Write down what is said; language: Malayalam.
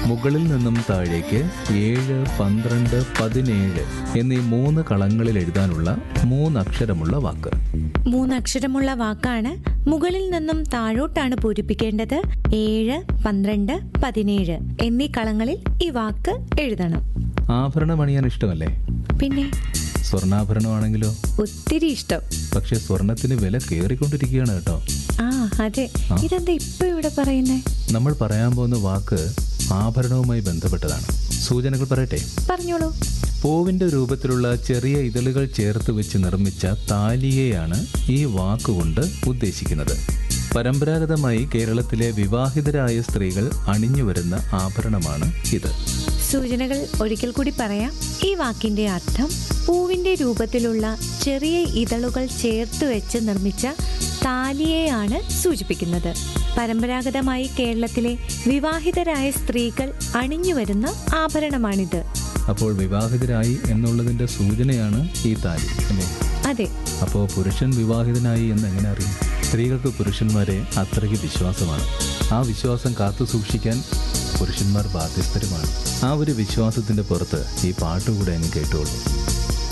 മുകളിൽ നിന്നും താഴേക്ക് ഏഴ് പന്ത്രണ്ട് പതിനേഴ് എന്നീ മൂന്ന് കളങ്ങളിൽ എഴുതാനുള്ള മൂന്നക്ഷരമുള്ള വാക്ക് മൂന്നക്ഷരമുള്ള വാക്കാണ് മുകളിൽ നിന്നും താഴോട്ടാണ് പൂരിപ്പിക്കേണ്ടത് ഏഴ് പന്ത്രണ്ട് പതിനേഴ് എന്നീ കളങ്ങളിൽ ഈ വാക്ക് എഴുതണം ആഭരണം അണിയാൻ ഇഷ്ടമല്ലേ പിന്നെ സ്വർണ്ണാഭരണമാണെങ്കിലോ ഒത്തിരി ഇഷ്ടം പക്ഷെ സ്വർണത്തിന് വില കയറിക്കൊണ്ടിരിക്കുകയാണ് കേട്ടോ ആ അതെ ഇതെന്താ ഇപ്പൊ ഇവിടെ പറയുന്നേ നമ്മൾ പറയാൻ പോകുന്ന വാക്ക് ആഭരണവുമായി ബന്ധപ്പെട്ടതാണ് സൂചനകൾ പറയട്ടെ പറഞ്ഞോളൂ പൂവിന്റെ രൂപത്തിലുള്ള ചെറിയ ഇതളുകൾ ചേർത്ത് വെച്ച് നിർമ്മിച്ച താലിയെയാണ് ഈ വാക്കുകൊണ്ട് ഉദ്ദേശിക്കുന്നത് പരമ്പരാഗതമായി കേരളത്തിലെ വിവാഹിതരായ സ്ത്രീകൾ അണിഞ്ഞു വരുന്ന ആഭരണമാണ് ഇത് സൂചനകൾ ഒരിക്കൽ കൂടി പറയാം ഈ വാക്കിന്റെ അർത്ഥം പൂവിന്റെ രൂപത്തിലുള്ള ചെറിയ ഇതളുകൾ ചേർത്ത് വെച്ച് നിർമ്മിച്ച താലിയെയാണ് സൂചിപ്പിക്കുന്നത് പരമ്പരാഗതമായി കേരളത്തിലെ വിവാഹിതരായ സ്ത്രീകൾ അണിഞ്ഞു വരുന്ന ആഭരണമാണിത് അപ്പോൾ വിവാഹിതരായി എന്നുള്ളതിന്റെ സൂചനയാണ് ഈ താലി അല്ലേ അതെ അപ്പോൾ പുരുഷൻ വിവാഹിതനായി എന്ന് എങ്ങനെ അറിയും സ്ത്രീകൾക്ക് പുരുഷന്മാരെ അത്രയ്ക്ക് വിശ്വാസമാണ് ആ വിശ്വാസം കാത്തു സൂക്ഷിക്കാൻ പുരുഷന്മാർ ബാധ്യസ്ഥരുമാണ് ആ ഒരു വിശ്വാസത്തിന്റെ പുറത്ത് ഈ പാട്ടുകൂടെ അങ്ങ് കേട്ടോളൂ